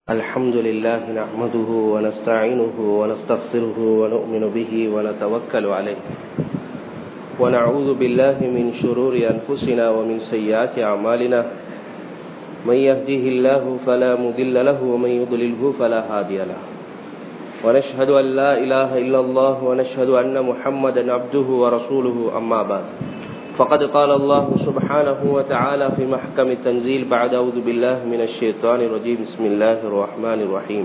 الحمد لله نحمده ونستعينه ونستغفره ونؤمن به ونتوكل عليه ونعوذ بالله من شرور أنفسنا ومن سيئات أعمالنا من يهده الله فلا مضل له ومن يضلله فلا هادي له ونشهد أن لا إله إلا الله ونشهد أن محمدا عبده ورسوله أما بعد فقد قال الله سبحانه وتعالى في محكم التنزيل بعد أعوذ بالله من الشيطان الرجيم بسم الله الرحمن الرحيم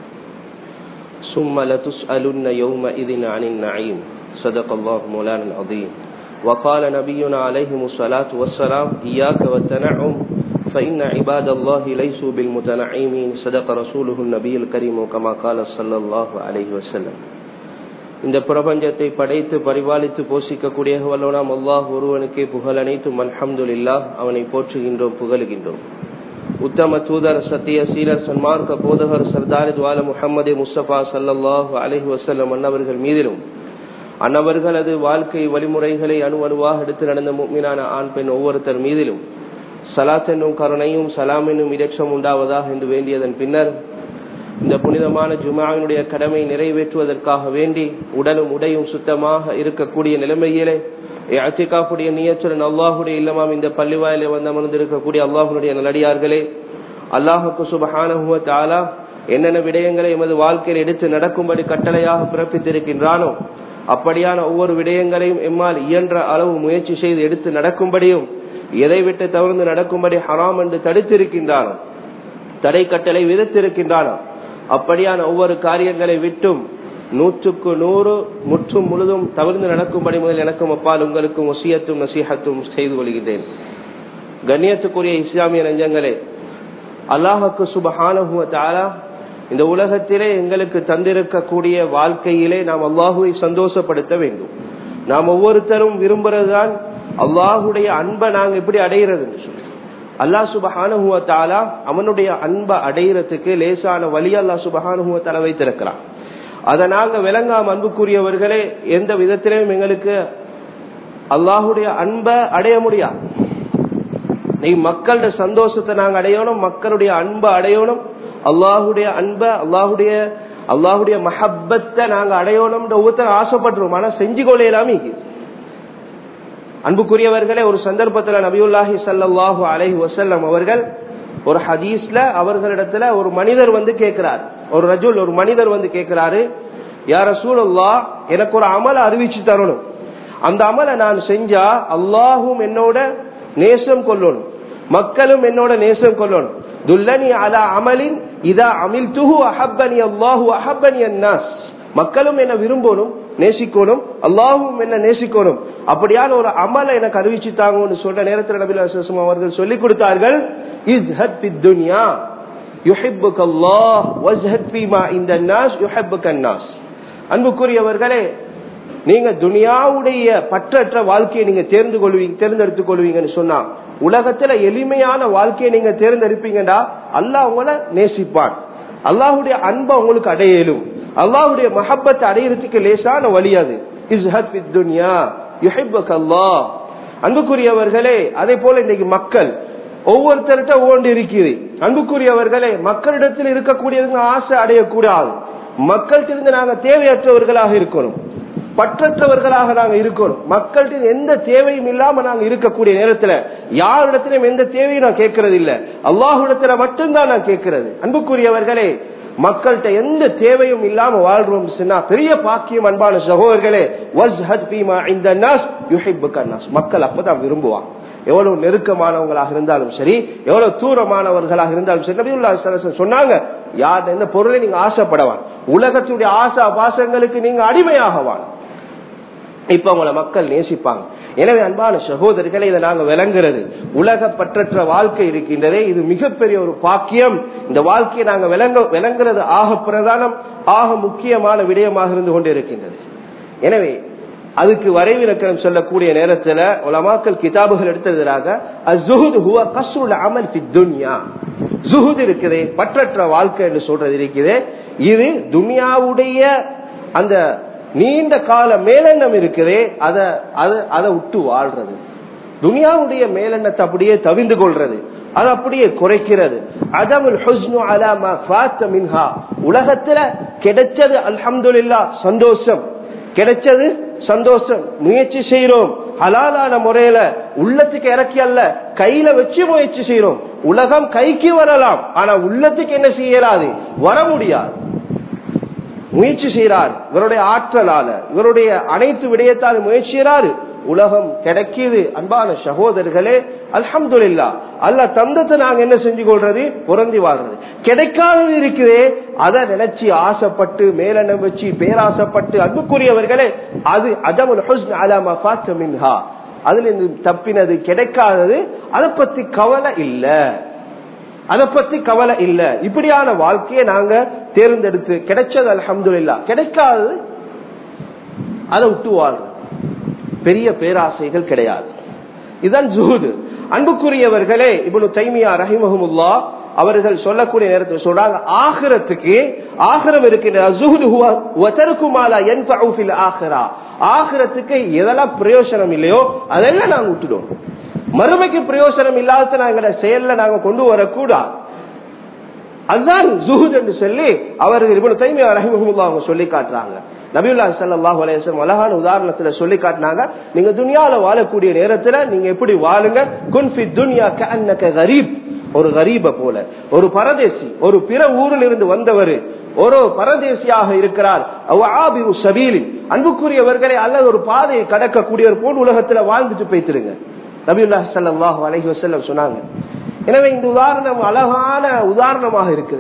ثم لتسألن يومئذ عن النعيم صدق الله مولانا العظيم وقال نبينا عليهم الصلاة والسلام إياك والتنعم فإن عباد الله ليسوا بالمتنعمين صدق رسوله النبي الكريم كما قال صلى الله عليه وسلم இந்த பிரபஞ்சத்தை படைத்து பரிபாலித்து போஷிக்கக்கூடிய வல்லோனாம் அல்லாஹ் ஒருவனுக்கே புகழ் அனைத்தும் அல்ஹம்துலில்லா அவனை போற்றுகின்றோம் புகழுகின்றோம் உத்தம தூதர் சத்திய சீரர் சன்மார்க்க போதகர் சர்தார் துவால முகமது முஸ்தபா சல்லாஹு அலஹி வசல்லம் அன்னவர்கள் மீதிலும் அன்னவர்களது வாழ்க்கை வழிமுறைகளை அணு அணுவாக எடுத்து நடந்த மீனான ஆண் பெண் ஒவ்வொருத்தர் மீதிலும் சலாத் என்னும் கருணையும் சலாம் என்னும் இடற்றம் உண்டாவதாக என்று வேண்டியதன் பின்னர் இந்த புனிதமான ஜுமாவினுடைய கடமை நிறைவேற்றுவதற்காக வேண்டி உடலும் உடையும் சுத்தமாக இருக்கக்கூடிய நிலைமையிலே அத்திகாப்புடைய நியச்சுடன் அல்லாஹுடைய இல்லமாம் இந்த பள்ளிவாயில வந்து அமர்ந்திருக்கக்கூடிய அல்லாஹுடைய நல்லடியார்களே அல்லாஹுக்கு சுபஹானஹுவ தாலா என்னென்ன விடயங்களை எமது வாழ்க்கையில் எடுத்து நடக்கும்படி கட்டளையாக பிறப்பித்திருக்கின்றானோ அப்படியான ஒவ்வொரு விடயங்களையும் எம்மால் இயன்ற அளவு முயற்சி செய்து எடுத்து நடக்கும்படியும் எதை விட்டு தவிர்த்து நடக்கும்படி ஹராம் என்று தடுத்திருக்கின்றானோ தடை கட்டளை விதித்திருக்கின்றானோ அப்படியான ஒவ்வொரு காரியங்களை விட்டும் நூற்றுக்கு நூறு முற்றும் முழுதும் தவிர்த்து நடக்கும்படி முதல் எனக்கும் அப்பால் உங்களுக்கும் ஒசியத்தும் நசீகத்தும் செய்து கொள்கின்றேன் கண்ணியத்துக்குரிய இஸ்லாமிய நெஞ்சங்களே அல்லாஹுக்கு சுபஹானஹுவ தாலா இந்த உலகத்திலே எங்களுக்கு தந்திருக்கக்கூடிய வாழ்க்கையிலே நாம் அல்லாஹுவை சந்தோஷப்படுத்த வேண்டும் நாம் ஒவ்வொருத்தரும் விரும்புறதுதான் அல்லாஹுடைய அன்பை நாங்கள் எப்படி அடைகிறதுன்னு சொல்லி அல்லாஹ் சுபஹானுவத்தாலா அவனுடைய அன்பை அடையிறதுக்கு லேசான வழி அல்லா சுபஹானுவத்தால வைத்திருக்கிறான் அதை நாங்க விளங்காம அன்புக்குரியவர்களே எந்த விதத்திலையும் எங்களுக்கு அல்லாஹுடைய அன்பை அடைய முடியாது நீ மக்களோட சந்தோஷத்தை நாங்க அடையணும் மக்களுடைய அன்பை அடையணும் அல்லாஹுடைய அன்பை அல்லாஹுடைய அல்லாஹுடைய மஹப்பத்தை நாங்க அடையணும் ஒவ்வொருத்தர் ஆசைப்படுறோம் ஆனா செஞ்சு கொள்ளையலாமே அன்புக்குரியவர்களே ஒரு சந்தர்ப்பத்துல நபியுல்லாஹி சல்லாஹு அலஹி வசல்லம் அவர்கள் ஒரு ஹதீஸ்ல அவர்களிடத்துல ஒரு மனிதர் வந்து கேட்கிறார் ஒரு ரஜுல் ஒரு மனிதர் வந்து கேட்கிறாரு யார சூழல்லா எனக்கு ஒரு அமலை அறிவிச்சு தரணும் அந்த அமலை நான் செஞ்சா அல்லாஹும் என்னோட நேசம் கொள்ளணும் மக்களும் என்னோட நேசம் கொள்ளணும் துல்லனி அலா அமலின் இதா அமில் துஹு அஹப்பனி அல்லாஹு அஹப்பனி அன்னாஸ் மக்களும் என்ன விரும்பணும் நேசிக்கணும் அல்லாஹும் என்ன நேசிக்கணும் அப்படியான ஒரு அமலை எனக்கு அறிவிச்சுட்டாங்கன்னு சொல்ற நேரத்தில் நபில் அவர்கள் சொல்லிக் கொடுத்தார்கள் அன்புக்குரியவர்களே நீங்க துனியாவுடைய பற்றற்ற வாழ்க்கையை நீங்க தேர்ந்து கொள்வீங்க தேர்ந்தெடுத்துக் கொள்வீங்கன்னு சொன்னா உலகத்துல எளிமையான வாழ்க்கையை நீங்க தேர்ந்தெடுப்பீங்கடா அல்லாஹ் உங்களை நேசிப்பான் அல்லாஹுடைய அன்பை உங்களுக்கு அடையலும் அல்லாஹுடைய மஹப்பத்தை அடையிறதுக்கு லேசான வழி அது அன்புக்குரியவர்களே அதே போல இன்னைக்கு மக்கள் ஒவ்வொருத்தர்கிட்ட ஒவ்வொன்று இருக்குது அன்புக்குரியவர்களே மக்களிடத்தில் இருக்கக்கூடியவங்க ஆசை அடையக்கூடாது மக்கள்கிட்ட நாங்க தேவையற்றவர்களாக இருக்கணும் பற்றற்றவர்களாக நாங்க இருக்கணும் மக்கள்கிட்ட எந்த தேவையும் இல்லாம நாங்க இருக்கக்கூடிய நேரத்துல யாரிடத்திலும் எந்த தேவையும் நான் கேட்கறது இல்ல அல்லாஹுடத்துல மட்டும்தான் நான் கேட்கறது அன்புக்குரியவர்களே மக்கள்கிட்ட எந்த தேவையும் இல்லாம வாழ்றோம் சொன்னா பெரிய பாக்கியம் அன்பான சகோதரர்களே மக்கள் அப்பதான் விரும்புவாங்க எவ்வளவு நெருக்கமானவங்களாக இருந்தாலும் சரி எவ்வளவு தூரமானவர்களாக இருந்தாலும் சரி நபியுல்லா சொன்னாங்க யார் எந்த பொருளை நீங்க ஆசைப்படவான் உலகத்துடைய ஆசா பாசங்களுக்கு நீங்க அடிமையாகவான் இப்ப உங்களை மக்கள் நேசிப்பாங்க எனவே அன்பான சகோதரர்களை இதை நாங்க விளங்குறது உலக பற்றற்ற வாழ்க்கை இருக்கின்றதே இது மிகப்பெரிய ஒரு பாக்கியம் இந்த வாழ்க்கையை நாங்க விளங்க விளங்குறது ஆக பிரதானம் ஆக முக்கியமான விடயமாக இருந்து கொண்டு இருக்கின்றது எனவே அதுக்கு வரைவிலக்கணம் சொல்லக்கூடிய நேரத்துல உலமாக்கல் கிதாபுகள் எடுத்ததாக அமல் ஜுஹுத் இருக்குது பற்றற்ற வாழ்க்கை என்று சொல்றது இருக்குது இது துனியாவுடைய அந்த நீண்ட கால மேலெண்ணம் இருக்குதே அதை அதை விட்டு வாழ்றது துனியாவுடைய மேலெண்ணத்தை அப்படியே தவிர்ந்து கொள்றது அது அப்படியே குறைக்கிறது அதமுல் ஹுஸ்னு அலா மா ஃபாத்த மின்ஹா உலகத்துல கிடைச்சது அல்ஹம்துலில்லா சந்தோஷம் கிடைச்சது சந்தோஷம் முயற்சி செய்யறோம் ஹலாலான முறையில உள்ளத்துக்கு இறக்கி அல்ல கையில வச்சு முயற்சி செய்யறோம் உலகம் கைக்கு வரலாம் ஆனா உள்ளத்துக்கு என்ன செய்யலாது வர முடியாது முயற்சி செய்யறார் இவருடைய ஆற்றலால இவருடைய அனைத்து விடயத்தால் முயற்சி செய்யறாரு உலகம் கிடைக்கிது அன்பான சகோதரர்களே அல்ஹம்துலில்லா அல்ல தந்தத்தை நாங்க என்ன செஞ்சு கொள்றது பொருந்தி வாழ்றது கிடைக்காதது இருக்குதே அதை நினைச்சு ஆசைப்பட்டு மேலெண்ணம் வச்சு பேராசைப்பட்டு அன்புக்குரியவர்களே அது அதமுல் ஹுஸ்ன் அலாமா ஃபாத்த மின்ஹா அதுல இருந்து தப்பினது கிடைக்காதது அதை பத்தி கவலை இல்ல அதை பத்தி கவலை இல்ல இப்படியான வாழ்க்கையை நாங்க தேர்ந்தெடுத்து கிடைச்சது அல்ஹம்துலில்லா கிடைக்காதது அதை விட்டு வாழ்றது பெரிய பேராசைகள் கிடையாது இதுதான் ஜூது அன்புக்குரியவர்களே இவ்வளவு தைமியா ரஹிமஹமுல்லா அவர்கள் சொல்லக்கூடிய நேரத்தில் சொல்றாங்க ஆகிரத்துக்கு ஆகிரம் இருக்கின்ற ஆகிரத்துக்கு எதெல்லாம் பிரயோசனம் இல்லையோ அதெல்லாம் நாங்க விட்டுடுவோம் மறுமைக்கு பிரயோசனம் இல்லாத நாங்க செயல்ல நாங்க கொண்டு வரக்கூடாது அதுதான் ஜுஹுத் என்று சொல்லி அவர்கள் இவ்வளவு தைமியா ரஹிமஹமுல்லா அவங்க சொல்லி காட்டுறாங்க நபியுல்லா சல்லாஹ் அலேஸ்லம் அழகான உதாரணத்துல சொல்லி காட்டினாங்க நீங்க துனியால வாழக்கூடிய நேரத்துல நீங்க எப்படி வாழுங்க குன்ஃபி துனியா கன்னக கரீப் ஒரு கரீப போல ஒரு பரதேசி ஒரு பிற ஊரில் இருந்து வந்தவர் ஒரு பரதேசியாக இருக்கிறார் சபீலி அன்புக்குரியவர்களை அல்லது ஒரு பாதையை கடக்கக்கூடியவர் போல் உலகத்துல வாழ்ந்துட்டு போய்த்திருங்க நபியுல்லா சல்லாஹ் அலஹி வசல்லம் சொன்னாங்க எனவே இந்த உதாரணம் அழகான உதாரணமாக இருக்குது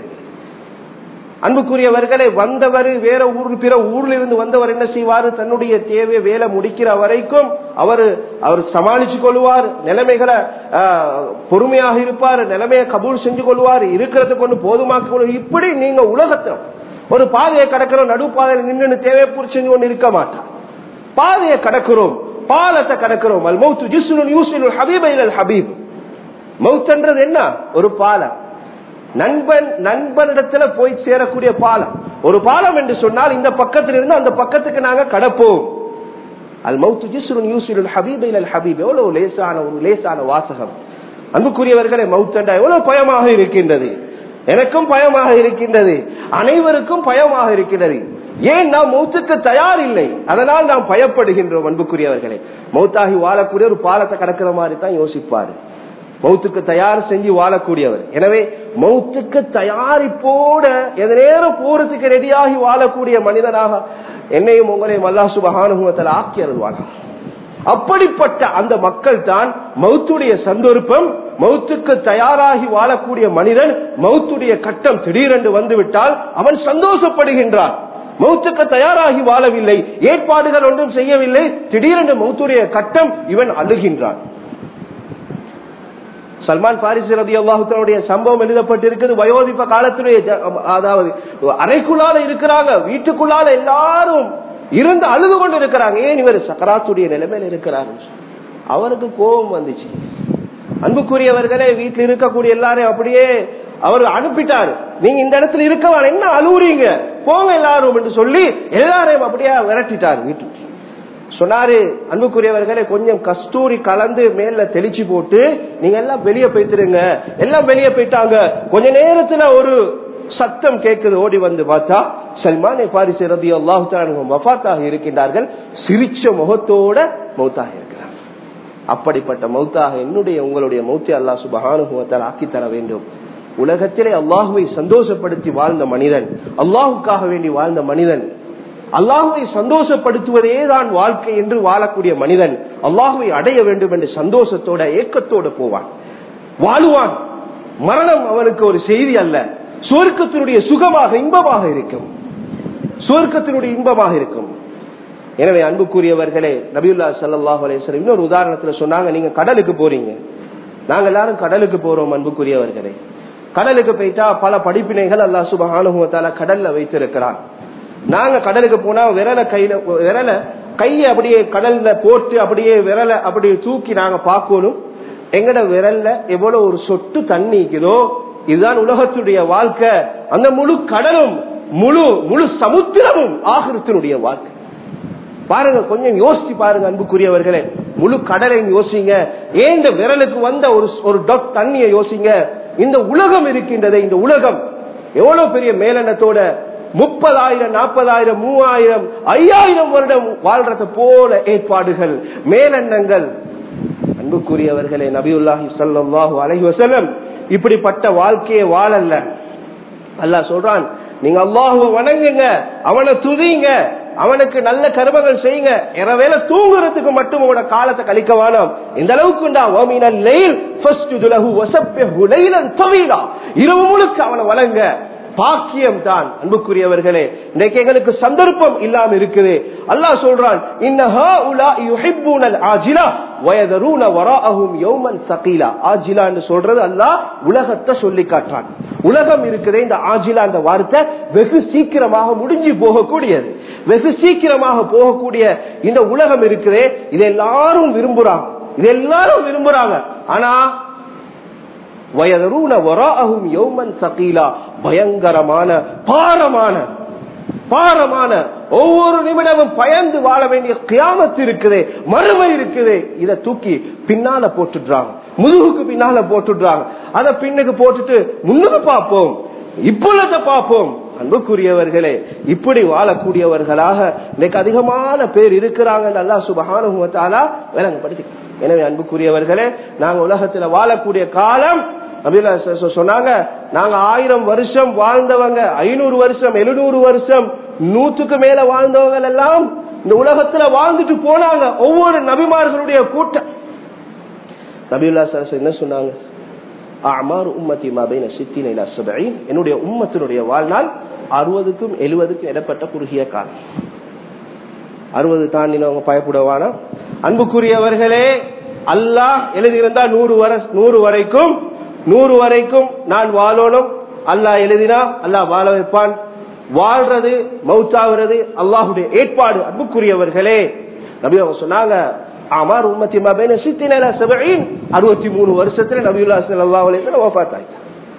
அன்புக்குரியவர்களை வந்தவர் வேற ஊர் பிற ஊர்ல இருந்து வந்தவர் என்ன செய்வாரு தன்னுடைய தேவை வேலை முடிக்கிற வரைக்கும் அவர் அவர் சமாளிச்சு கொள்வார் நிலைமைகளை பொறுமையாக இருப்பார் நிலைமையை கபூல் செஞ்சு கொள்வார் இருக்கிறத கொண்டு போதுமாக்கி கொள்வார் இப்படி நீங்க உலகத்தை ஒரு பாதையை கடக்கிறோம் நடுப்பாதையில் நின்று தேவை செஞ்சு கொண்டு இருக்க மாட்டார் பாதையை கடக்கிறோம் பாலத்தை கடக்கிறோம் அல் மௌத்து ஜிஸ்னு யூசின் ஹபீப் ஹபீப் மௌத்தன்றது என்ன ஒரு பாலம் நண்பன் நண்பனிடத்துல போய் சேரக்கூடிய பாலம் ஒரு பாலம் என்று சொன்னால் இந்த பக்கத்தில் இருந்து அந்த பக்கத்துக்கு நாங்க கடப்போம் அல் மௌத்து ஜிஸ்ருன் யூசிலுல் ஹபீப் இலல் ஹபீப் எவ்வளவு லேசான ஒரு லேசான வாசகம் அன்புக்குரியவர்களே மௌத்தண்டா எவ்வளவு பயமாக இருக்கின்றது எனக்கும் பயமாக இருக்கின்றது அனைவருக்கும் பயமாக இருக்கின்றது ஏன் நாம் மௌத்துக்கு தயார் இல்லை அதனால் நாம் பயப்படுகின்றோம் அன்புக்குரியவர்களே மௌத்தாகி வாழக்கூடிய ஒரு பாலத்தை கடக்கிற மாதிரி தான் யோசிப்பாரு மௌத்துக்கு தயார் செஞ்சு வாழக்கூடியவர் எனவே மௌத்துக்கு தயாரிப்போட எந்த நேரம் போறதுக்கு ரெடியாகி வாழக்கூடிய மனிதனாக என்னையும் உங்களையும் அல்லா சுபகானுபவத்தில் ஆக்கி அருள்வானா அப்படிப்பட்ட அந்த மக்கள் தான் மௌத்துடைய சந்தர்ப்பம் மௌத்துக்கு தயாராகி வாழக்கூடிய மனிதன் மௌத்துடைய கட்டம் திடீரென்று வந்துவிட்டால் அவன் சந்தோஷப்படுகின்றான் மௌத்துக்கு தயாராகி வாழவில்லை ஏற்பாடுகள் ஒன்றும் செய்யவில்லை திடீரென்று மௌத்துடைய கட்டம் இவன் அழுகின்றான் சல்மான் பாரிஸ் ரதி அல்லாஹுடைய சம்பவம் எழுதப்பட்டிருக்குது வயோதிப்ப காலத்திலே அதாவது அறைக்குள்ளால இருக்கிறாங்க வீட்டுக்குள்ளால எல்லாரும் இருந்து அழுது கொண்டு இருக்கிறாங்க ஏன் இவர் சக்கராத்துடைய நிலைமையில இருக்கிறாரு அவருக்கு கோபம் வந்துச்சு அன்புக்குரியவர்களே வீட்டில் இருக்கக்கூடிய எல்லாரையும் அப்படியே அவர் அனுப்பிட்டாரு நீங்க இந்த இடத்துல இருக்கவான் என்ன அழுவுறீங்க போங்க எல்லாரும் என்று சொல்லி எல்லாரையும் அப்படியே விரட்டிட்டாரு வீட்டுக்கு சொன்னாரு அன்புக்குரியவர்களே கொஞ்சம் கஸ்தூரி கலந்து மேல தெளிச்சு போட்டு நீங்க எல்லாம் வெளியே போய்த்திருங்க எல்லாம் வெளியே போயிட்டாங்க கொஞ்ச நேரத்துல ஒரு சத்தம் கேட்குது ஓடி வந்து பார்த்தா சல்மான் பாரிசு ரபி அல்லாஹு வஃபாத்தாக இருக்கின்றார்கள் சிரிச்ச முகத்தோட மௌத்தாக இருக்கிறார் அப்படிப்பட்ட மௌத்தாக என்னுடைய உங்களுடைய மௌத்தி அல்லாஹ் சுபகானுபவத்தால் ஆக்கி தர வேண்டும் உலகத்திலே அல்லாஹுவை சந்தோஷப்படுத்தி வாழ்ந்த மனிதன் அல்லாஹுக்காக வேண்டி வாழ்ந்த மனிதன் அல்லாஹுவை சந்தோஷப்படுத்துவதே தான் வாழ்க்கை என்று வாழக்கூடிய மனிதன் அல்லாஹுவை அடைய வேண்டும் என்று சந்தோஷத்தோட ஏக்கத்தோட போவான் வாழுவான் மரணம் அவனுக்கு ஒரு செய்தி அல்ல சுவர்க்கத்தினுடைய சுகமாக இன்பமாக இருக்கும் சுவர்க்கத்தினுடைய இன்பமாக இருக்கும் எனவே அன்புக்குரியவர்களே நபியுல்லா சல்லாஹ் அலேஸ்வரம் இன்னொரு உதாரணத்துல சொன்னாங்க நீங்க கடலுக்கு போறீங்க நாங்க எல்லாரும் கடலுக்கு போறோம் அன்புக்குரியவர்களே கடலுக்கு போயிட்டா பல படிப்பினைகள் அல்லா சுபகானுபவத்தால கடல்ல வைத்திருக்கிறான் நாங்க கடலுக்கு போனா விரல கையில விரல கைய அப்படியே கடல்ல போட்டு அப்படியே விரல அப்படியே தூக்கி நாங்க பார்க்கணும் எங்கட விரல்ல எவ்வளவு ஒரு சொட்டு தண்ணி இருக்குதோ இதுதான் உலகத்துடைய வாழ்க்கை அந்த முழு கடலும் முழு முழு சமுத்திரமும் ஆகிரத்தினுடைய வாழ்க்கை பாருங்க கொஞ்சம் யோசிச்சு பாருங்க அன்புக்குரியவர்களே முழு கடலையும் யோசிங்க ஏன் இந்த விரலுக்கு வந்த ஒரு ஒரு டொக் தண்ணியை யோசிங்க இந்த உலகம் இருக்கின்றதே இந்த உலகம் எவ்வளவு பெரிய மேலெண்ணத்தோட முப்பதாயிரம் நாற்பதாயிரம் மூவாயிரம் ஐயாயிரம் வருடம் வாழ்றத போல ஏற்பாடுகள் மேலெண்ணங்கள் அன்புக்குரியவர்களே நபியுல்லாஹி ஸல்லல்லாஹு அலைஹி வஸல்லம் இப்படிப்பட்ட வாழ்க்கையை வாழல்ல அல்லாஹ் சொல்றான் நீங்க அல்லாஹுவை வணங்குங்க அவனை துதிங்க அவனுக்கு நல்ல கர்மங்கள் செய்யுங்க இரவேல தூங்குறதுக்கு மட்டும் உங்களோட காலத்தை கழிக்க வேணாம் இந்த அளவுக்குண்டா ஓமினல் லைல் ஃபஸ்ஜுது லஹு வஸப்பிஹு லைலன் தவீலா இரவு முழுக்க அவனை வணங்க பாக்கியம் தான் அன்புக்குரியவர்களே இன்னைக்கு எங்களுக்கு சந்தர்ப்பம் இல்லாம இருக்குது அல்லாஹ் சொல்றான் இன்னஹா உலா யுஹிப்பூனல் ஆஜிலா வயதரூன வராஅஹும் யௌமன் சகீலா ஆஜிலான்னு சொல்றது அல்லாஹ் உலகத்தை சொல்லி காட்டுறான் உலகம் இருக்குதே இந்த ஆஜிலா அந்த வார்த்தை வெகு சீக்கிரமாக முடிஞ்சு போகக்கூடியது வெகு சீக்கிரமாக போகக்கூடிய இந்த உலகம் இருக்குதே இது எல்லாரும் விரும்புறாங்க இது எல்லாரும் விரும்புறாங்க ஆனா வயதரூன வராஅஹும் யௌமன் சகீலா பயங்கரமான பாரமான பாரமான ஒவ்வொரு நிமிடமும் பயந்து வாழ வேண்டிய கியாமத்து இருக்குதே மறுமை இருக்குதே இத தூக்கி பின்னால போட்டுடுறாங்க முதுகுக்கு பின்னால போட்டுடுறாங்க அத பின்னுக்கு போட்டுட்டு முன்னுக்கு பார்ப்போம் இப்பொழுத பார்ப்போம் அன்புக்குரியவர்களே இப்படி வாழக்கூடியவர்களாக இன்னைக்கு அதிகமான பேர் இருக்கிறாங்க அல்லா சுபகானுபவத்தாலா விளங்கப்படுத்தி எனவே அன்புக்குரியவர்களே நாங்க உலகத்துல வாழக்கூடிய காலம் நபில சொன்னாங்க நாங்க ஆயிரம் வருஷம் வாழ்ந்தவங்க ஐநூறு வருஷம் எழுநூறு வருஷம் நூற்றுக்கு மேல வாழ்ந்தவங்க எல்லாம் இந்த உலகத்துல வாழ்ந்துட்டு போனாங்க ஒவ்வொரு நபிமார்களுடைய கூட்டம் நபியுல்லா சரஸ் என்ன சொன்னாங்க அமார் உம்மத்தி மாபைன சித்தின இலா சபைன் என்னுடைய உம்மத்தினுடைய வாழ்நாள் அறுபதுக்கும் எழுபதுக்கும் இடப்பட்ட குறுகிய காலம் அறுபது தாண்டினவங்க பயப்படுவானா அன்புக்குரியவர்களே அல்லாஹ் எழுதியிருந்தா நூறு வர நூறு வரைக்கும் நூறு வரைக்கும் நான் வாழணும் அல்லாஹ் எழுதினா அல்லாஹ் வாழ வைப்பான் வாழ்றது மவுத்தாகிறது அல்லாஹுடைய ஏற்பாடு அன்புக்குரியவர்களே நபி அவங்க சொன்னாங்க அமார் உம்மத்தி மபேன சித்தின சபையின் அறுபத்தி மூணு வருஷத்துல நபியுல்லா சல்லா அலைத்துல ஒஃபாத் ஆகிட்டாங்க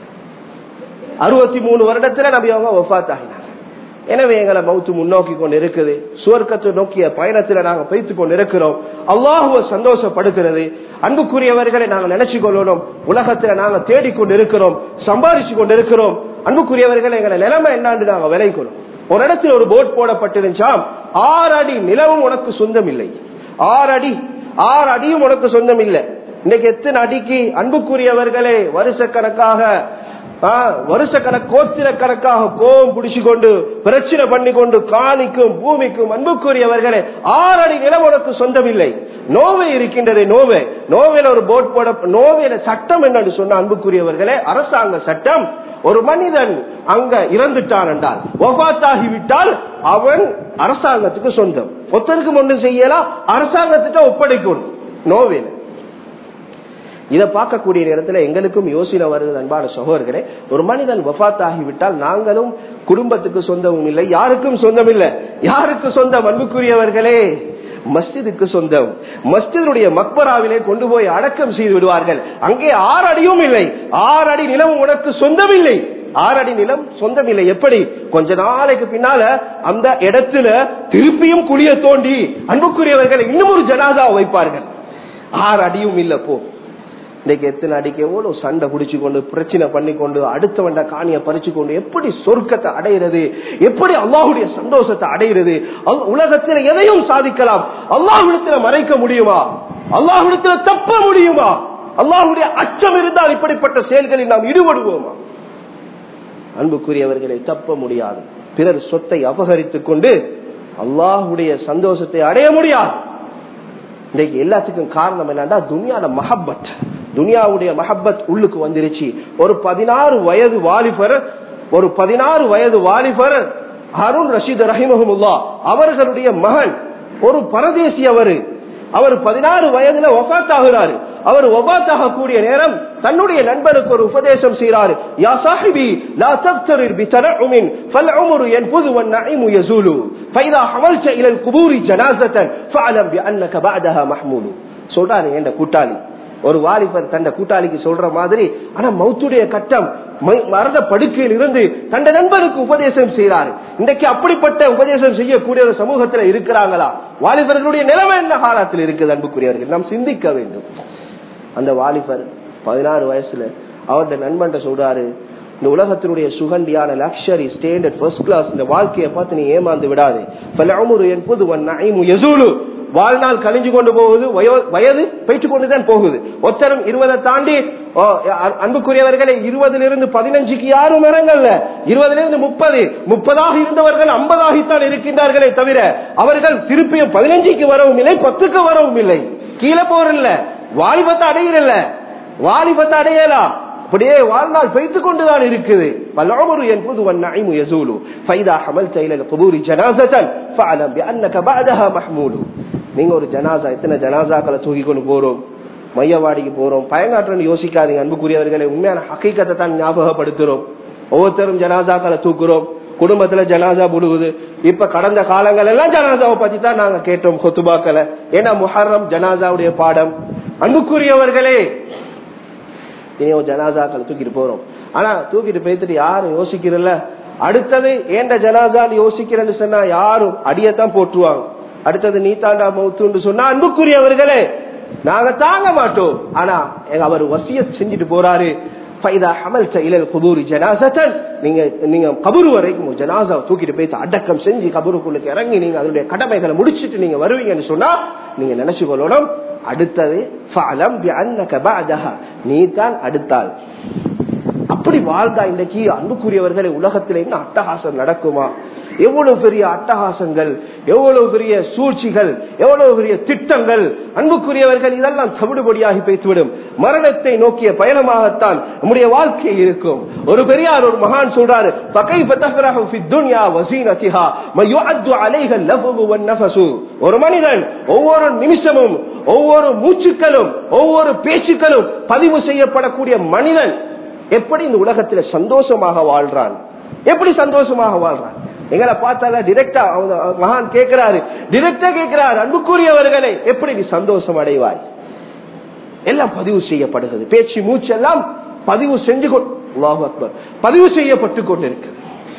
அறுபத்தி மூணு வருடத்துல நபி அவங்க ஒஃபாத் ஆகினாங்க எனவே எங்களை மவுத்து முன்னோக்கி கொண்டு இருக்குது சுவர்க்கத்தை நோக்கிய பயணத்துல நாங்க பயித்து கொண்டு இருக்கிறோம் அல்லாஹுவ சந்தோஷப்படுத்துறது அன்புக்குரியவர்களை நாங்க நினைச்சு கொள்ளணும் உலகத்துல நாங்க தேடிக்கொண்டு இருக்கிறோம் சம்பாதிச்சு கொண்டு இருக்கிறோம் அன்புக்குரியவர்களை எங்களை நிலைமை என்னான்னு நாங்க விளைக்கணும் ஒரு இடத்துல ஒரு போட் போடப்பட்டிருந்துச்சா ஆறு அடி நிலவும் உனக்கு சொந்தம் இல்லை ஆறு அடி ஆறு அடியும் உனக்கு சொந்தம் இல்லை இன்னைக்கு எத்தனை அடிக்கு அன்புக்குரியவர்களே வருஷக்கணக்காக வருஷக்கணக்கு கோத்திர கணக்காக கோபம் பிடிச்சு கொண்டு பிரச்சனை பண்ணி கொண்டு காணிக்கும் பூமிக்கும் அன்புக்குரியவர்களே ஆறு அடி நிலம் உனக்கு சொந்தமில்லை நோவே இருக்கின்றது நோவே நோவேல ஒரு போட் போட நோவேல சட்டம் என்னன்னு சொன்ன அன்புக்குரியவர்களே அரசாங்க சட்டம் ஒரு மனிதன் அங்க இறந்துட்டான் என்றால் ஒபாத்தாகிவிட்டால் அவன் அரசாங்கத்துக்கு சொந்தம் ஒத்தருக்கு ஒன்றும் செய்யலாம் அரசாங்கத்துக்கு ஒப்படைக்கணும் நோவேல இதை பார்க்கக்கூடிய நேரத்தில் எங்களுக்கும் யோசனை வருது அன்பான சகோதரர்களே ஒரு மனிதன் வஃத் ஆகிவிட்டால் நாங்களும் குடும்பத்துக்கு சொந்தமும் இல்லை யாருக்கும் சொந்தம் இல்லை யாருக்கு சொந்தம் அன்புக்குரியவர்களே மஸ்ஜிதுக்கு சொந்தம் மஸ்ஜிதுடைய மக்பராவிலே கொண்டு போய் அடக்கம் செய்து விடுவார்கள் அங்கே ஆறு அடியும் இல்லை ஆறு அடி நிலம் உனக்கு சொந்தம் இல்லை ஆறு அடி நிலம் சொந்தம் இல்லை எப்படி கொஞ்ச நாளைக்கு பின்னால அந்த இடத்துல திருப்பியும் குழிய தோண்டி அன்புக்குரியவர்கள் இன்னும் ஒரு ஜனாதா வைப்பார்கள் ஆறு அடியும் இல்ல போ இன்னைக்கு எத்தனை அடிக்க எவ்வளவு சண்டை குடிச்சு கொண்டு பிரச்சனை பண்ணி கொண்டு அடுத்தவண்ட காணிய பறிச்சு கொண்டு எப்படி சொர்க்கத்தை அடைகிறது எப்படி அல்லாஹுடைய சந்தோஷத்தை அடைகிறது உலகத்தில் எதையும் சாதிக்கலாம் அல்லாஹுடத்துல மறைக்க முடியுமா அல்லாஹுடத்துல தப்ப முடியுமா அல்லாஹுடைய அச்சம் இருந்தால் இப்படிப்பட்ட செயல்களில் நாம் ஈடுபடுவோமா அன்புக்குரியவர்களை தப்ப முடியாது பிறர் சொத்தை அபகரித்துக் கொண்டு அல்லாஹுடைய சந்தோஷத்தை அடைய முடியாது இன்றைக்கு எல்லாத்துக்கும் காரணம் என்னன்னா துனியாட மஹப்பத் துனியாவுடைய மஹப்பத் உள்ளுக்கு வந்துருச்சு ஒரு பதினாறு வயது வாலிபர் ஒரு பதினாறு வயது வாலிபர் அருண் ரஷீத் ரஹிமஹமுல்லா அவர்களுடைய மகன் ஒரு பரதேசி அவரு அவர் பதினாறு வயதுல ஒபாத் ஆகிறாரு அவர் ஒபாத் ஆகக்கூடிய நேரம் தன்னுடைய நண்பருக்கு ஒரு உபதேசம் செய்கிறாரு யா சாஹிபி லா தக்தரிர் பி தனஉமின் ஃபல் உம்ரு யன்ஃபுது வன் நஈமு யஸூலு ஃபைதா ஹமல்த இல அல் குபூரி ஜனாஸத்தன் ஃபஅலம் பி அன்னக பஅதஹா மஹ்மூலு சொல்றாரு என்ற கூட்டாளி ஒரு வாலிபர் தந்த கூட்டாளிக்கு சொல்ற மாதிரி ஆனா மௌத்துடைய கட்டம் மரண படுக்கையில் இருந்து தந்த நண்பருக்கு உபதேசம் செய்கிறார் இன்றைக்கு அப்படிப்பட்ட உபதேசம் செய்யக்கூடிய ஒரு சமூகத்துல இருக்கிறாங்களா வாலிபர்களுடைய நிலைமை என்ன காலத்தில் இருக்குது அன்புக்குரியவர்கள் நாம் சிந்திக்க வேண்டும் அந்த வாலிபர் பதினாறு வயசுல அவருடைய நண்பன்ட்ட சொல்றாரு இந்த உலகத்தினுடைய சுகண்டியான லக்ஷரி ஸ்டேண்டர்ட் ஃபர்ஸ்ட் கிளாஸ் இந்த வாழ்க்கையை பார்த்து நீ ஏமாந்து விடாது பலமுரு என்பது யசூலு வாழ்நாள் கழிஞ்சு கொண்டு போகுது வயோ- வயது போயிட்டு கொண்டுதான் போகுது ஒத்தரும் இருபதை தாண்டி ஓ, அ- அன்புக்குரியவர்களே இருபதுல இருந்து பதினஞ்சுக்கு யாரும் இறங்கல்ல இருபதுல இருந்து முப்பது முப்பதாக இருந்தவர்கள் ஐம்பதாகித்தான் இருக்கின்றார்களே தவிர அவர்கள் திருப்பியும் பதினஞ்சுக்கு வரவும் இல்லை பத்துக்கு வரவும் இல்லை கீழே போறல்ல வாலிபத்தை அடையிறல்ல வாலிபத்தை அடையலாம் அப்படியே வாழ்நாள் பெய்து கொண்டுதான் இருக்குது வல்லமரு என்பது வன்னஐமு யசூலு ஃபைதா ஹமல்த இலல் குபூரி ஜனாஸத்தன் ஃபஅலம் பிஅன்னக பஅதஹா மஹ்மூலு நீங்க ஒரு ஜனாசா எத்தனை ஜனாசாக்களை தூக்கி கொண்டு போறோம் மையவாடிக்கு போறோம் பயங்காற்றன்னு யோசிக்காதீங்க அன்புக்குரியவர்களை உண்மையான ஹக்கீக்கத்தை தான் ஞாபகப்படுத்துறோம் ஒவ்வொருத்தரும் ஜனாசாக்களை தூக்குறோம் குடும்பத்துல ஜனாசா புழுகுது இப்ப கடந்த காலங்கள் எல்லாம் ஜனாசாவை பத்தி தான் நாங்க கேட்டோம் கொத்துபாக்களை ஏன்னா முஹர்ரம் ஜனாசாவுடைய பாடம் அன்புக்குரியவர்களே இனியோ ஜனாசாக்களை தூக்கிட்டு போறோம் ஆனா தூக்கிட்டு போயிட்டு யாரும் யோசிக்கிறல்ல அடுத்தது ஏண்ட ஜனாசான்னு யோசிக்கிறேன்னு சொன்னா யாரும் அடியத்தான் போட்டுருவாங்க அடுத்தது நீ தாண்டா மௌத்துன்னு சொன்னா அன்புக்குரியவர்களே நாங்க தாங்க மாட்டோம் ஆனா எங்க அவர் வசிய செஞ்சுட்டு போறாரு ஃபைதா ஹமல்த இலல் குபூரி ஜனாசத்தன் நீங்க நீங்க கபூர் வரைக்கும் ஒரு ஜனாசாவை தூக்கிட்டு போய் அடக்கம் செஞ்சு கபூருக்குள்ளுக்கு இறங்கி நீங்க அதனுடைய கடமைகளை முடிச்சிட்டு நீங்க வருவீங்கன்னு சொன்னா நீங்க நினைச்சு கொள்ளணும் அடுத்தது ஃபஅலம் பிஅன்னக பஅதஹா நீ தான் அடுத்தாள் அப்படி வாழ்ந்தா இன்றைக்கு அன்புக்குரியவர்களை உலகத்தில் என்ன அட்டகாசம் நடக்குமா எவ்வளவு பெரிய அட்டகாசங்கள் எவ்வளவு பெரிய சூழ்ச்சிகள் எவ்வளவு பெரிய திட்டங்கள் அன்புக்குரியவர்கள் இதெல்லாம் தவிடுபடியாகி பேசிவிடும் மரணத்தை நோக்கிய பயணமாகத்தான் நம்முடைய வாழ்க்கை இருக்கும் ஒரு பெரியார் ஒரு மகான் சொல்றாரு "فَكَيْفَ تَفْرَحُ فِي الدُّنْيَا وَزِينَتِهَا مَا يُعَدُّ عَلَيْهَا اللَّفْظُ وَالنَّفَسُ." ஒரு மனிதன் ஒவ்வொரு நிமிஷமும் ஒவ்வொரு மூச்சுக்களும் ஒவ்வொரு பேச்சுக்களும் பதிவு செய்யப்படக்கூடிய மனிதன் எப்படி இந்த உலகத்துல சந்தோஷமாக வாழ்றான் எப்படி சந்தோஷமாக வாழ்றான் எங்களை பார்த்தால டிரெக்டா மகான் கேட்கிறாரு டிரெக்டா கேட்கிறாரு அன்புக்குரியவர்களை எப்படி நீ சந்தோஷம் அடைவாய் எல்லாம் பதிவு செய்யப்படுகிறது பேச்சு மூச்சு எல்லாம் பதிவு செஞ்சு கொண்டு அல்லாஹு அக்பர் பதிவு செய்யப்பட்டு கொண்டிருக்கு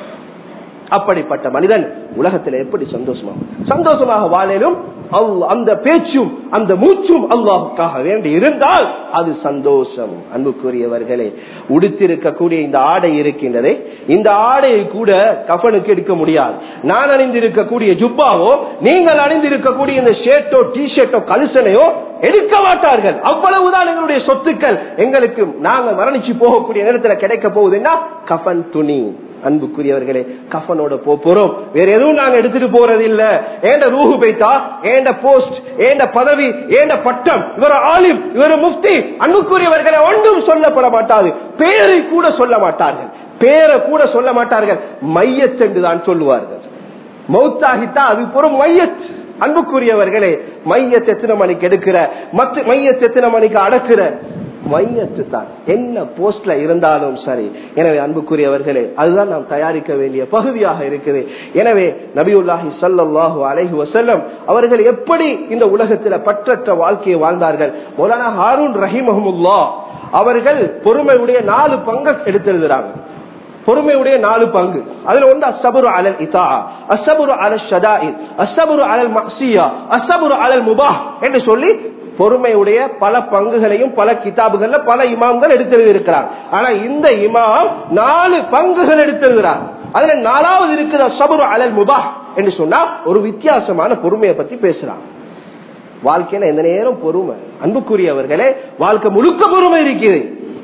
அப்படிப்பட்ட மனிதன் உலகத்தில் எப்படி சந்தோஷமாக சந்தோஷமாக வாழலும் அல்லாஹ் அந்த பேச்சும் அந்த மூச்சும் அல்லாஹுக்காக வேண்டி இருந்தால் அது சந்தோஷம் அன்புக்குரியவர்களே உடுத்திருக்கக்கூடிய இந்த ஆடை இருக்கின்றதே இந்த ஆடையை கூட கஃனுக்கு எடுக்க முடியாது நான் அணிந்திருக்கக்கூடிய ஜுப்பாவோ நீங்கள் அணிந்திருக்கக்கூடிய இந்த ஷர்ட்டோ டி ஷர்ட்டோ கலுசனையோ எடுக்க மாட்டார்கள் அவ்வளவுதான் எங்களுடைய சொத்துக்கள் எங்களுக்கு நாங்க மரணிச்சு போகக்கூடிய நேரத்தில் கிடைக்க போகுதுன்னா கஃன் துணி அன்புக்குரியவர்களே கஃபனோட போ போறோம் வேற எதுவும் நாங்க எடுத்துட்டு போறது இல்ல ஏண்ட ரூஹு பைத்தா ஏண்ட போஸ்ட் ஏண்ட பதவி ஏண்ட பட்டம் இவர் ஆலிம் இவர் முஃப்தி அன்புக்குரியவர்களை ஒன்றும் சொல்லப்பட மாட்டாது பேரை கூட சொல்ல மாட்டார்கள் பேரை கூட சொல்ல மாட்டார்கள் மையத் என்று தான் சொல்லுவார்கள் மௌத்தாகித்தா அது புறம் மையத் அன்புக்குரியவர்களே மையத் எத்தனை மணிக்கு எடுக்கிற மத்த மையத் எத்தனை மணிக்கு அடக்குற மையத்து தான் என்ன போஸ்ட்ல இருந்தாலும் சரி எனவே அன்புக்குரியவர்களே அதுதான் நாம் தயாரிக்க வேண்டிய பகுதியாக இருக்குது எனவே நபியுல்லாஹி ஸல்லல்லாஹு அலைஹி வஸல்லம் அவர்கள் எப்படி இந்த உலகத்தில் பற்றற்ற வாழ்க்கையை வாழ்ந்தார்கள் மௌலானா ஹாரூன் ரஹிமஹமுல்லா அவர்கள் பொறுமையுடைய நாலு பங்கு எடுத்திருக்கிறாங்க பொறுமையுடைய நாலு பங்கு அதுல ஒன்று அசபுரு அலல் இதா அசபுரு அலல் ஷதாயித் அசபுரு அலல் மக்சியா அசபுரு அலல் முபாஹ் என்று சொல்லி பொறுமையுடைய பல பங்குகளையும் பல கிதாபுகள்ல பல இமாம்கள் எடுத்திருக்கிறார் ஆனா இந்த இமாம் நாலு பங்குகள் எடுத்திருக்கிறார் அதுல நாலாவது இருக்குது சபுரு அலல் முபாஹ் என்று சொன்னா ஒரு வித்தியாசமான பொறுமையை பத்தி பேசுறான் வாழ்க்கையில எந்த நேரம் பொறுமை அன்புக்குரியவர்களே வாழ்க்கை முழுக்க பொறுமை இருக்குது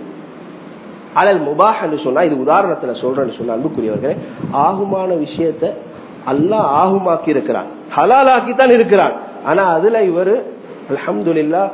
அலல் முபாஹ் என்று சொன்னா இது உதாரணத்துல சொல்றேன்னு சொன்ன அன்புக்குரியவர்களே ஆகுமான விஷயத்த அல்லாஹ் ஆகுமாக்கி இருக்கிறான் ஹலாலாக்கி தான் இருக்கிறான் ஆனா அதுல இவரு அல்ஹம்துலில்லா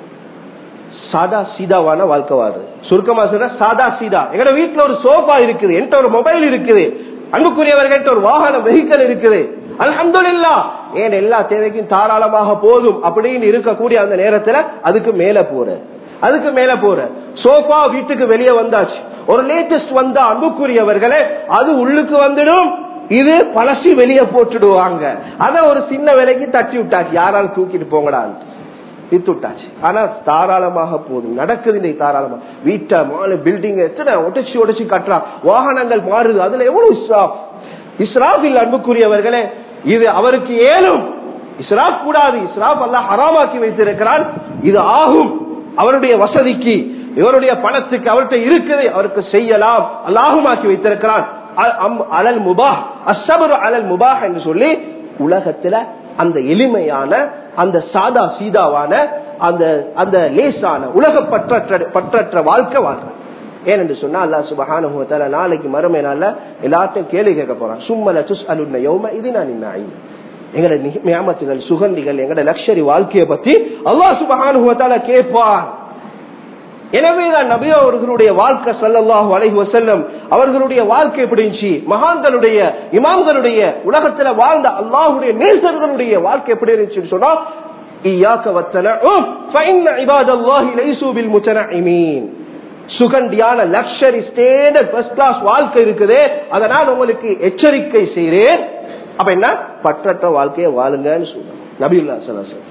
சாதா சீதாவான வாழ்க்கை வாழ்றது சுருக்கமா சொல்ற சாதா சீதா எங்கட வீட்டுல ஒரு சோஃபா இருக்குது என்கிட்ட ஒரு மொபைல் இருக்குது அன்புக்குரியவர்கள்ட்ட ஒரு வாகன வெஹிக்கல் இருக்குது அல்ஹம்துலில்லா ஏன் எல்லா தேவைக்கும் தாராளமாக போதும் அப்படின்னு இருக்கக்கூடிய அந்த நேரத்துல அதுக்கு மேல போற அதுக்கு மேல போற சோஃபா வீட்டுக்கு வெளியே வந்தாச்சு ஒரு லேட்டஸ்ட் வந்தா அன்புக்குரியவர்களே அது உள்ளுக்கு வந்துடும் இது பழசி வெளியே போட்டுடுவாங்க அத ஒரு சின்ன விலைக்கு தட்டி விட்டாச்சு யாராலும் தூக்கிட்டு போங்கடான்னு வித்து விட்டாச்சு ஆனா தாராளமாக போதும் நடக்குது இன்னைக்கு தாராளமா வீட்டை மாலு பில்டிங் எத்தனை உடைச்சு உடைச்சு கட்டுறான் வாகனங்கள் மாறுது அதுல எவ்வளவு ஸ்டாஃப் இஸ்ராஃபில் அன்புக்குரியவர்களே இது அவருக்கு ஏலும் இஸ்ராப் கூடாது இஸ்ராப் அல்ல ஹராமாக்கி வைத்திருக்கிறான் இது ஆகும் அவருடைய வசதிக்கு இவருடைய பணத்துக்கு அவர்கிட்ட இருக்குது அவருக்கு செய்யலாம் அல்லாஹுமாக்கி வைத்திருக்கிறான் அலல் முபாஹ் அசபரு அலல் முபாஹ் என்று சொல்லி உலகத்துல அந்த எளிமையான அந்த சாதா சீதாவான அந்த அந்த லேசான உலக பற்றற்ற பற்றற்ற வாழ்க்கை வாழ்றான் ஏனென்று சொன்னா அல்லா சுபஹான நாளைக்கு மறுமை நாள்ல எல்லாத்தையும் கேள்வி கேட்க போறான் சும்மல சுஸ் அலுன்ன யோம இது நான் எங்கட நியமத்துகள் சுகந்திகள் எங்கட லக்ஷரி வாழ்க்கையை பத்தி அல்லா சுபஹான கேட்பான் எனவேதான் நபி அவர்களுடைய வாழ்க்கை சல்லல்லாஹு அலைஹி வசல்லம் அவர்களுடைய வாழ்க்கை எப்படி இருந்துச்சு மகான்களுடைய இமாம்களுடைய உலகத்துல வாழ்ந்த அல்லாஹுடைய நேசர்களுடைய வாழ்க்கை எப்படி இருந்துச்சுன்னு சொன்னா ஈயாக்க வத்தனஉம் ஃபஇன்ன இபாதல்லாஹி லைஸு பில் முத்தனஇமீன் சுகண்டியான லக்ஷரி ஸ்டேண்டர்ட் ஃபர்ஸ்ட் கிளாஸ் வாழ்க்கை இருக்குது அதை நான் உங்களுக்கு எச்சரிக்கை செய்கிறேன் அப்ப என்ன பற்றற்ற வாழ்க்கையை வாழுங்கன்னு சொல்றேன் நபியுல்லா சலாசன்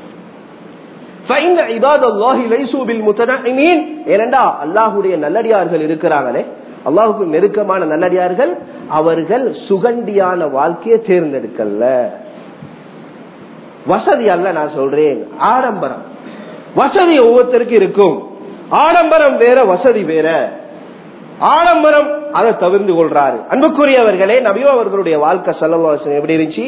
அல்லாஹுடைய நல்லடியார்கள் இருக்கிறாங்களே அல்லாஹுக்கு நெருக்கமான நல்லடியார்கள் அவர்கள் சுகண்டியான வாழ்க்கையை தேர்ந்தெடுக்கல வசதி அல்ல நான் சொல்றேன் ஆடம்பரம் வசதி ஒவ்வொருத்தருக்கும் இருக்கும் ஆடம்பரம் வேற வசதி வேற ஆடம்பரம் அதை தவிர்த்து கொள்றாரு அன்புக்குரியவர்களே நபியோ அவர்களுடைய வாழ்க்கை செலவாசம் எப்படி இருந்துச்சு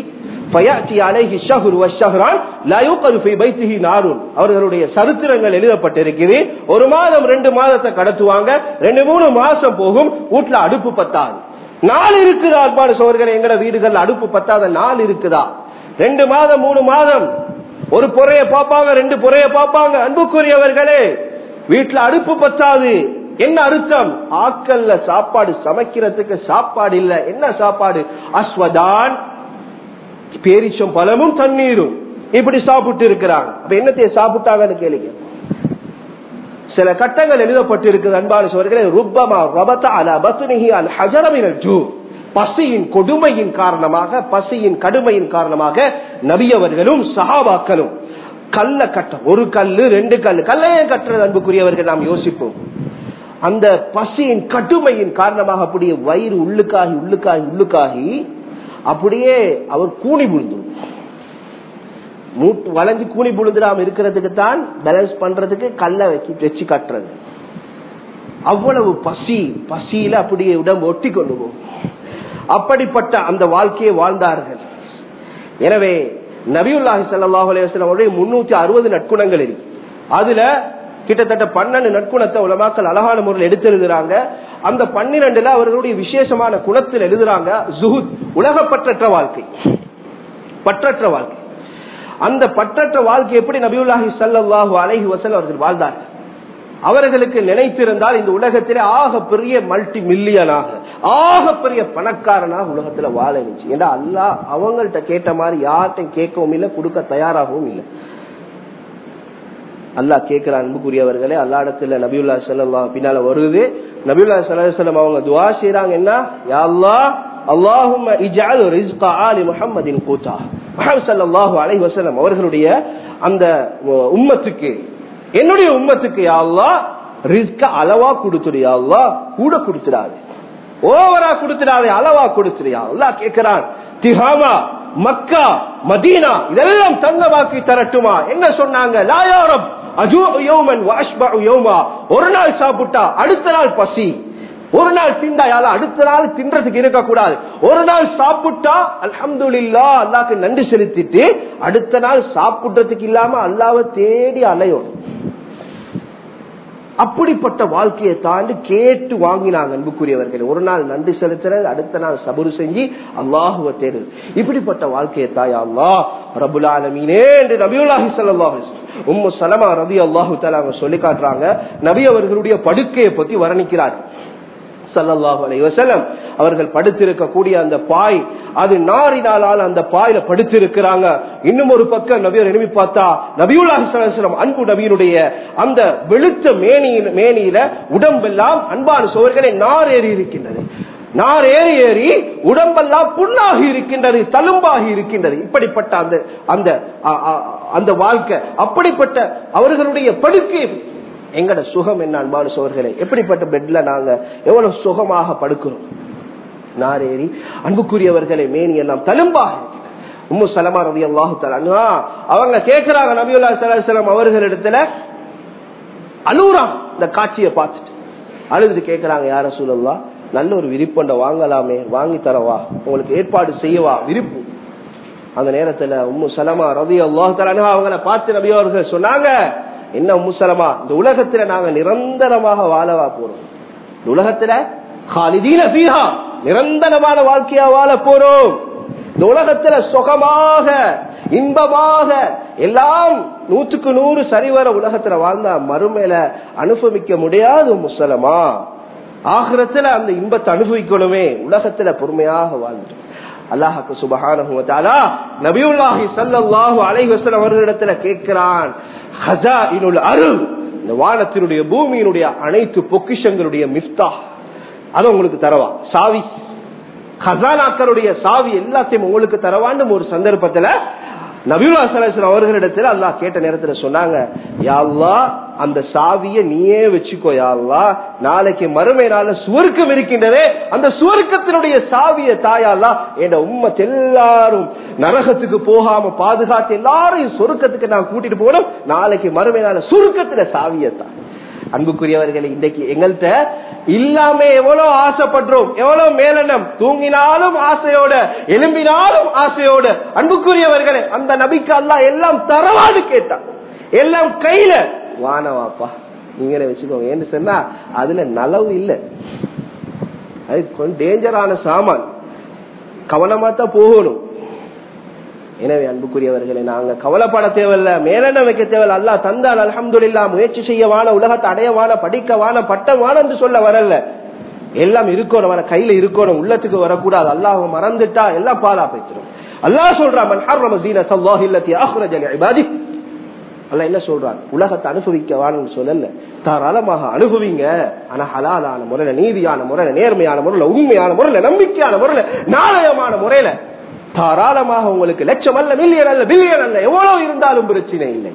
அவர்களுடைய சரித்திரங்கள் எழுதப்பட்டிருக்குது ஒரு மாதம் ரெண்டு மாதத்தை கடத்துவாங்க ரெண்டு மூணு மாசம் போகும் வீட்டுல அடுப்பு பத்தாது நாள் இருக்குதா அன்பான சோழர்கள் எங்கட வீடுகள் அடுப்பு பத்தாத நாள் இருக்குதா ரெண்டு மாதம் மூணு மாதம் ஒரு பொறைய பாப்பாங்க ரெண்டு பொறைய பாப்பாங்க அன்புக்குரியவர்களே வீட்டுல அடுப்பு பத்தாது என்ன அர்த்தம் ஆக்கல்ல சாப்பாடு சமைக்கிறதுக்கு சாப்பாடு இல்ல என்ன சாப்பாடு அஸ்வதான் பேரிச்சம் பழமும் தண்ணீரும் இப்படி சாப்பிட்டு இருக்கிறாங்க அப்ப என்னத்தைய சாப்பிட்டாங்கன்னு கேளுங்க சில கட்டங்கள் எழுதப்பட்டு இருக்குது அன்பான சோர்களே ருப்பமா ரபத்த அல பத்துனிகி அல் ஹஜரமினல் ஜூ பசியின் கொடுமையின் காரணமாக பசியின் கடுமையின் காரணமாக நபியவர்களும் சஹாபாக்களும் கல்ல கட்ட ஒரு கல்லு ரெண்டு கல்லு கல்லையே கட்டுறது அன்புக்குரியவர்கள் நாம் யோசிப்போம் அந்த பசியின் கடுமையின் காரணமாக அப்படியே வயிறு உள்ளுக்காகி உள்ளுக்காகி உள்ளுக்காகி அப்படியே அவர் கூணி விழுந்து மூட்டு வளைஞ்சு கூணி விழுந்துடாம இருக்கிறதுக்கு தான் பேலன்ஸ் பண்றதுக்கு கல்ல வச்சு வச்சு கட்டுறது அவ்வளவு பசி பசியில அப்படியே உடம்பு ஒட்டி கொண்டு போகும் அப்படிப்பட்ட அந்த வாழ்க்கையை வாழ்ந்தார்கள் எனவே நபியுல்லாஹி சல்லாஹ் அலைய முன்னூத்தி அறுபது நற்குணங்கள் இருக்கு அதுல கிட்டத்தட்ட பன்னெண்டு நற்குணத்தை உலமாக்கள் அழகான முறையில் எடுத்து எழுதுறாங்க அந்த பன்னிரண்டுல அவர்களுடைய விசேஷமான குணத்தில் எழுதுறாங்க ஜுஹுத் உலக பற்றற்ற வாழ்க்கை பற்றற்ற வாழ்க்கை அந்த பற்றற்ற வாழ்க்கை எப்படி நபியுல்லாஹி சல்லாஹு அலஹி வசல் அவர்கள் வாழ்ந்தார்கள் அவர்களுக்கு நினைத்திருந்தால் இந்த உலகத்திலே ஆக பெரிய மல்டி மில்லியனாக ஆக பெரிய பணக்காரனாக உலகத்துல வாழ இருந்துச்சு ஏன்னா அல்லா அவங்கள்ட்ட கேட்ட மாதிரி யார்கிட்டையும் கேட்கவும் இல்லை கொடுக்க தயாராகவும் இல்லை அல்லா கேட்கிற அன்புக்குரியவர்களே அல்லா இடத்துல நபியுல்லா சல்லா பின்னால வருது நபியுல்லா சல்லாஹம் அவங்க துவா செய்யறாங்க என்ன யாழ்லா அல்லாஹும் இஜால் ரிஸ்கா ஆலி முஹம்மதின் கூத்தா முஹம்மது ஸல்லல்லாஹு அலைஹி வஸல்லம் அவர்களுடைய அந்த உம்மத்துக்கு என்னுடைய உம்மத்துக்கு யாழ்லா ரிஸ்க அளவா கொடுத்துடு யாழ்லா கூட கொடுத்துடாது ஓவரா கொடுத்துடாதே அளவா கொடுத்துறியா அல்லா கேட்கிறான் திஹாமா மக்கா மதீனா இதெல்லாம் தங்கமாக்கி தரட்டுமா என்ன சொன்னாங்க லாயாரம் ஒரு நாள் சாப்பிட்டா அடுத்த நாள் பசி ஒரு நாள் திண்டாயால அடுத்த நாள் தின்றதுக்கு இருக்க கூடாது ஒரு நாள் சாப்பிட்டா அலமது இல்லா அல்லாக்கு நன்றி செலுத்திட்டு அடுத்த நாள் சாப்பிடுறதுக்கு இல்லாம அல்லாவை தேடி அலையும் அப்படிப்பட்ட வாழ்க்கையை தாண்டி கேட்டு வாங்கினாங்க அன்புக்குரியவர்கள் ஒரு நாள் நன்றி செலுத்துறது அடுத்த நாள் சபுரு செஞ்சு அல்லாஹுவ தேடு இப்படிப்பட்ட வாழ்க்கையை தாயா அல்லா ரபுலாலமீனே என்று நபியுல்லாஹி சல்லாஹ் உம்மு சலமா ரதி அல்லாஹு தாலா அவங்க சொல்லி காட்டுறாங்க நபி அவர்களுடைய படுக்கையை பத்தி வர்ணிக்கிறார் சல்லாஹு அலை வசலம் அவர்கள் படுத்திருக்கக்கூடிய அந்த பாய் அது நாரினாலால் அந்த பாயில படுத்திருக்கிறாங்க இன்னும் ஒரு பக்கம் நபியர் எழுப்பி பார்த்தா நபியுல்லாஹிஸ்லாம் அன்பு நபியினுடைய அந்த வெளுத்த மேனியில மேனியில உடம்பெல்லாம் அன்பான சோழர்களை நார் ஏறி இருக்கின்றது நார் ஏறி ஏறி உடம்பெல்லாம் புண்ணாகி இருக்கின்றது தழும்பாகி இருக்கின்றது இப்படிப்பட்ட அந்த அந்த அந்த வாழ்க்கை அப்படிப்பட்ட அவர்களுடைய படுக்கை எங்கட சுகம் என்ன அன்பான சோர்களே எப்படிப்பட்ட பெட்ல நாங்க எவ்வளவு சுகமாக படுக்கிறோம் நாரேறி அன்புக்குரியவர்களை மேனி எல்லாம் தழும்பாக உம்மு சலமா ரவி அல்லாஹு அவங்க கேட்கிறாங்க நபியுல்லா சலாஹம் அவர்களிடத்துல அழுகுறான் இந்த காட்சியை பார்த்துட்டு அழுதுட்டு கேட்கிறாங்க யார சூழல்லா நல்ல ஒரு விரிப்பண்டை வாங்கலாமே வாங்கி தரவா உங்களுக்கு ஏற்பாடு செய்யவா விருப்பு அந்த நேரத்துல உம்மு சலமா ரவி அல்லாஹு அவங்கள பார்த்து நபி அவர்கள் சொன்னாங்க என்ன உம்மு சலமா இந்த உலகத்துல நாங்க நிரந்தரமாக வாழவா போறோம் இந்த உலகத்துல காலிதீன பீஹா நிரந்தரமான வாழ்க்கையா வாழ போறோம் இந்த உலகத்துல சுகமாக இன்பமாக எல்லாம் நூற்றுக்கு நூறு சரிவர உலகத்துல வாழ்ந்தா மறுமையில அனுபவிக்க முடியாது முசலமா ஆகிரத்துல அந்த இன்பத்தை அனுபவிக்கணுமே உலகத்துல பொறுமையாக வாழ்ந்துட்டு அல்லாஹுக்கு சுபகான நபியுல்லாஹி சல்லாஹூ அலைவசன் அவர்களிடத்துல கேட்கிறான் ஹசா இனுள் அருள் இந்த வானத்தினுடைய பூமியினுடைய அனைத்து பொக்கிஷங்களுடைய மிஃப்தா அது உங்களுக்கு தரவா சாவி ஹசானாக்களுடைய சாவி எல்லாத்தையும் உங்களுக்கு தரவான்னு ஒரு சந்தர்ப்பத்துல நபியுல்லா சலாசன் அவர்களிடத்துல அல்லாஹ் கேட்ட நேரத்துல சொன்னாங்க யாழ்லா அந்த சாவிய நீயே வச்சுக்கோ யாழ்லா நாளைக்கு மறுமை நாள சுவர்க்கம் இருக்கின்றதே அந்த சுவர்க்கத்தினுடைய சாவிய தாயாலா என் உம்மத் எல்லாரும் நரகத்துக்கு போகாம பாதுகாத்து எல்லாரையும் சொருக்கத்துக்கு நான் கூட்டிட்டு போகணும் நாளைக்கு மறுமை நாள சுருக்கத்துல சாவியத்தான் அன்புக்குரியவர்களே இன்றைக்கு எங்கள்கிட்ட இல்லாம எவ்வளவு ஆசைப்படுறோம் எவ்வளவு மேலெண்ணம் தூங்கினாலும் ஆசையோட எலும்பினாலும் ஆசையோட அன்புக்குரியவர்களே அந்த நபிக்கு அல்லா எல்லாம் தரவாடு கேட்டான் எல்லாம் கையில வானவாப்பா நீங்களே வச்சுக்கோங்க ஏன்னு சொன்னா அதுல நலவு இல்லை அது கொஞ்சம் டேஞ்சரான சாமான் கவனமா தான் போகணும் எனவே அன்புக்குரியவர்களை நாங்க கவலைப்பட தேவையில்ல மேலெண்ண வைக்க தேவையில்ல அல்லா தந்தால் அலமதுல்லா முயற்சி செய்யவான உலகத்தை அடையவான படிக்கவான பட்டவான என்று சொல்ல வரல எல்லாம் இருக்கணும் கையில இருக்கணும் உள்ளத்துக்கு வரக்கூடாது அல்லாஹ் மறந்துட்டா எல்லாம் பாலா போய்த்திரும் அல்லாஹ் சொல்றான் அல்ல என்ன சொல்றான் உலகத்தை அனுபவிக்கவான்னு சொல்லல தாராளமாக அனுபவிங்க ஆனா ஹலாலான முறையில நீதியான முறையில நேர்மையான முறையில உண்மையான முறையில நம்பிக்கையான முறையில நாணயமான முறையில தாராளமாக உங்களுக்கு லட்சம் அல்ல மில்லியன் அல்ல பில்லியன் அல்ல எவ்வளவு இருந்தாலும் பிரச்சனை இல்லை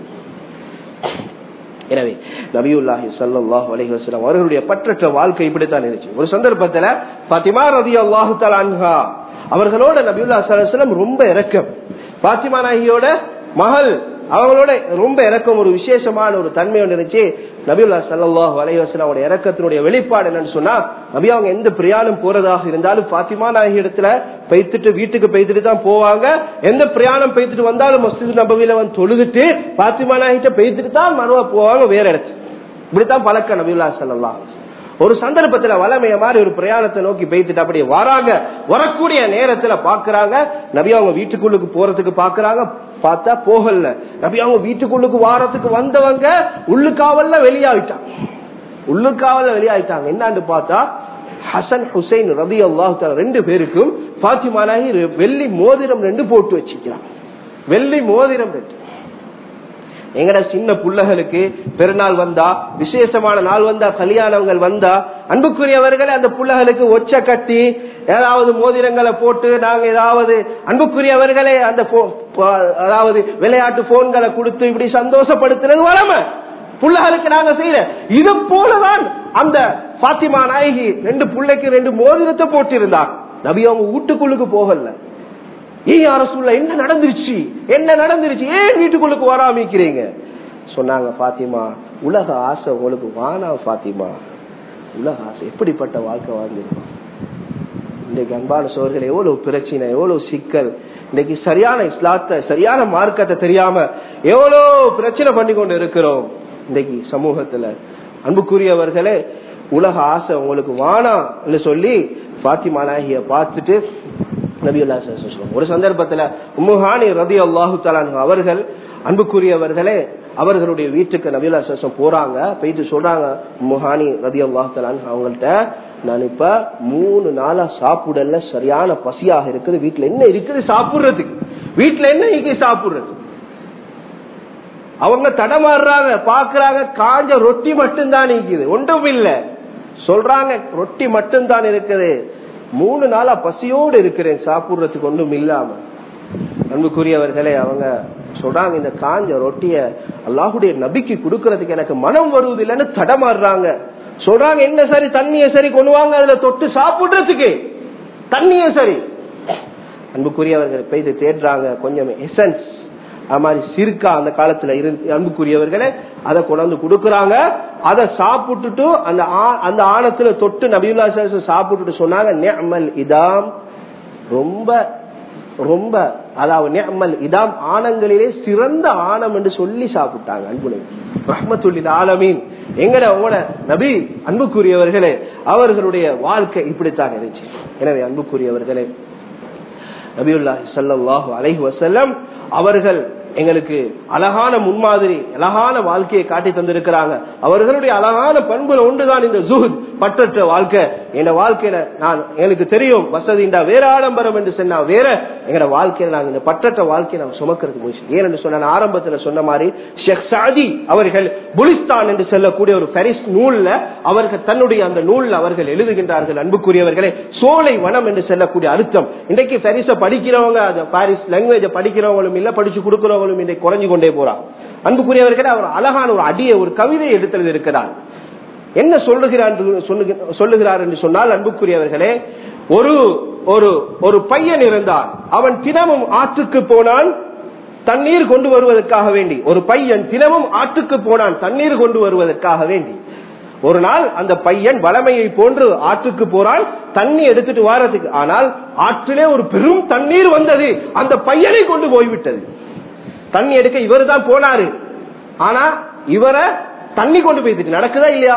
எனவே நபியுல்லாஹி சல்லாஹ் அலைஹசலம் அவர்களுடைய பற்றற்ற வாழ்க்கை இப்படித்தான் இருந்துச்சு ஒரு சந்தர்ப்பத்துல பாத்திமா ரதி அல்லாஹு தலான்ஹா அவர்களோட நபியுல்லா சலம் ரொம்ப இறக்கம் பாத்திமா நாகியோட மகள் அவங்களோட ரொம்ப இறக்கம் ஒரு விசேஷமான ஒரு தன்மை ஒன்று இருந்துச்சு நபியுல்லா சல்லாஹ் அலைவாசனோட இறக்கத்தினுடைய வெளிப்பாடு என்னன்னு சொன்னா நபி அவங்க எந்த பிரயாணம் போறதாக இருந்தாலும் பாத்திமா நாயகி இடத்துல பெய்த்துட்டு வீட்டுக்கு பெய்த்துட்டு தான் போவாங்க எந்த பிரயாணம் பெய்த்துட்டு வந்தாலும் மஸ்ஜித் நபவியில வந்து தொழுதுட்டு பாத்திமா நாயகிட்ட பெய்த்துட்டு தான் மறுவா போவாங்க வேற இடத்துக்கு இப்படித்தான் பழக்க நபியுல்லா சல்லா ஒரு சந்தர்ப்பத்துல வளமைய மாதிரி ஒரு பிரயாணத்தை நோக்கி பெய்த்துட்டு அப்படியே வராங்க வரக்கூடிய நேரத்துல பாக்குறாங்க நபி அவங்க வீட்டுக்குள்ளுக்கு போறதுக்கு பாக்குறாங்க பார்த்தா போகல நபி அவங்க வீட்டுக்குள்ளுக்கு வாரத்துக்கு வந்தவங்க உள்ளுக்காவல்ல வெளியாயிட்டாங்க உள்ளுக்காவல்ல வெளியாயிட்டாங்க என்னான்னு பார்த்தா ஹசன் ஹுசைன் ரபி அல்லாஹ் ரெண்டு பேருக்கும் பாத்திமானாகி வெள்ளி மோதிரம் ரெண்டு போட்டு வச்சுக்கிறான் வெள்ளி மோதிரம் ரெண்டு எங்கட சின்ன புள்ளகளுக்கு பெருநாள் வந்தா விசேஷமான நாள் வந்தா கல்யாணங்கள் வந்தா அன்புக்குரியவர்களை அந்த புள்ளகளுக்கு ஒச்ச கட்டி ஏதாவது மோதிரங்களை போட்டு நாங்க ஏதாவது அன்புக்குரியவர்களே அந்த அதாவது விளையாட்டு போன்களை கொடுத்து இப்படி சந்தோஷப்படுத்துறது வளமை புள்ளகளுக்கு நாங்க செய்யற இது போலதான் அந்த பாத்திமா நாயகி ரெண்டு பிள்ளைக்கு ரெண்டு மோதிரத்தை போட்டிருந்தார் நபி அவங்க வீட்டுக்குள்ளுக்கு போகல ஏன் யார சொல்ல என்ன நடந்துருச்சு என்ன நடந்துருச்சு ஏன் வீட்டுக்குள்ளுக்கு வராமிக்கிறீங்க சொன்னாங்க பாத்திமா உலக ஆசை உங்களுக்கு வானா பாத்திமா உலக ஆசை எப்படிப்பட்ட வாழ்க்கை வாழ்ந்துருக்கோம் இன்றைக்கு அன்பான சோர்கள் எவ்வளவு பிரச்சனை எவ்வளவு சிக்கல் இன்னைக்கு சரியான இஸ்லாத்தை சரியான மார்க்கத்தை தெரியாம எவ்வளவு பிரச்சனை பண்ணி கொண்டு இருக்கிறோம் இன்னைக்கு சமூகத்துல அன்புக்குரியவர்களே உலக ஆசை உங்களுக்கு வானா சொல்லி பாத்திமா நாயகிய பார்த்துட்டு நபியுல்லா ஒரு சந்தர்ப்பத்துல உம்முஹானி ரதி அல்லாஹு அவர்கள் அன்புக்குரியவர்களே அவர்களுடைய வீட்டுக்கு நபியுல்லா சேஷம் போறாங்க போயிட்டு சொல்றாங்க முஹானி ரதி அல்லாஹு அவங்கள்ட்ட நான் இப்ப மூணு நாளா சாப்பிடல சரியான பசியாக இருக்குது வீட்டுல என்ன இருக்குது சாப்பிடுறதுக்கு வீட்டுல என்ன இருக்கு சாப்பிடுறது அவங்க தடமாறுறாங்க பாக்குறாங்க காஞ்ச ரொட்டி மட்டும்தான் இருக்குது ஒன்றும் இல்ல சொல்றாங்க ரொட்டி மட்டும்தான் இருக்குது மூணு நாளா பசியோடு இருக்கிறேன் சாப்பிடுறதுக்கு ஒன்றும் இல்லாம அன்புக்குரியவர்களே அவங்க சொல்றாங்க இந்த காஞ்ச ரொட்டிய அல்லாஹுடைய நபிக்கு கொடுக்கறதுக்கு எனக்கு மனம் வருவது இல்லைன்னு தடமாறுறாங்க சொல்றாங்க என்ன சரி தண்ணிய சரி கொண்டு வாங்க அதுல தொட்டு சாப்பிடுறதுக்கு தண்ணியும் சரி அன்புக்குரியவர்கள் பெய்து தேடுறாங்க கொஞ்சம் எசன்ஸ் அது மாதிரி சிறுக்கா அந்த காலத்துல இருந்து அன்புக்குரியவர்களே அதை கொண்டாந்து கொடுக்கறாங்க அதை சாப்பிட்டுட்டு அந்த ஆ- அந்த ஆணத்துல தொட்டு நபியுல்லா ஸல்லல்லாஹு சாப்பிட்டுட்டு சொன்னாங்க நிஅமல் இதாம் ரொம்ப ரொம்ப அதாவது நிஅமல் இதாம் ஆணங்களிலே சிறந்த ஆணம் என்று சொல்லி சாப்பிட்டாங்க அன்புலை ரஹ்மத்துல்லில் ஆலமீன் எங்கட உங்களோட நபி அன்புக்குரியவர்களே அவர்களுடைய வாழ்க்கை இப்படித்தான் இருந்துச்சு எனவே அன்புக்குரியவர்களே நபியுல்லாஹி ஸல்லல்லாஹு அலைஹி வஸல்லம் அவர்கள் எங்களுக்கு அழகான முன்மாதிரி அழகான வாழ்க்கையை காட்டி தந்திருக்கிறாங்க அவர்களுடைய அழகான பண்புல ஒன்றுதான் இந்த ஜுஹத் பற்றற்ற வாழ்க்கை என் வாழ்க்கையில நான் எனக்கு தெரியும் வசதிண்டா வேற ஆடம்பரம் என்று சொன்னா வேற எங்களோட வாழ்க்கையில நாங்க இந்த பற்றற்ற வாழ்க்கையை நாம் சுமக்கிறது முயற்சி ஏனென்று சொன்ன நான் ஆரம்பத்துல சொன்ன மாதிரி ஷேக் சாதி அவர்கள் புலிஸ்தான் என்று சொல்லக்கூடிய ஒரு பரிஸ் நூல்ல அவர்கள் தன்னுடைய அந்த நூல்ல அவர்கள் எழுதுகின்றார்கள் அன்புக்குரியவர்களே சோலை வனம் என்று சொல்லக்கூடிய அர்த்தம் இன்றைக்கு பரிச படிக்கிறவங்க அந்த பாரிஸ் லாங்குவேஜ படிக்கிறவங்களும் இல்ல படிச்சு கொடுக்கிறவங்களும் இன்றைக்கு குறைஞ்சு கொண்டே போறாங்க அன்புக்குரியவர்களே அவர் அழகான ஒரு அடியை ஒரு கவிதையை எடுத்தது இருக்கிறார் என்ன சொல்லுகிறார் என்று சொல்லுgi- சொல்லுகிறார் என்று சொன்னால் அன்புக்குரியவர்களே ஒரு ஒரு ஒரு பையன் இருந்தான் அவன் தினமும் ஆற்றுக்கு போனான் தண்ணீர் கொண்டு வருவதற்காக வேண்டி ஒரு பையன் தினமும் ஆற்றுக்கு போனான் தண்ணீர் கொண்டு வருவதற்காக வேண்டி ஒரு நாள் அந்த பையன் வளமையை போன்று ஆற்றுக்கு போறான் தண்ணி எடுத்துட்டு வாரத்துக்கு ஆனால் ஆற்றிலே ஒரு பெரும் தண்ணீர் வந்தது அந்த பையனை கொண்டு போய்விட்டது தண்ணி எடுக்க இவரு தான் போனாரு ஆனா இவரை தண்ணி கொண்டு போய்த்துட்டு நடக்குதா இல்லையா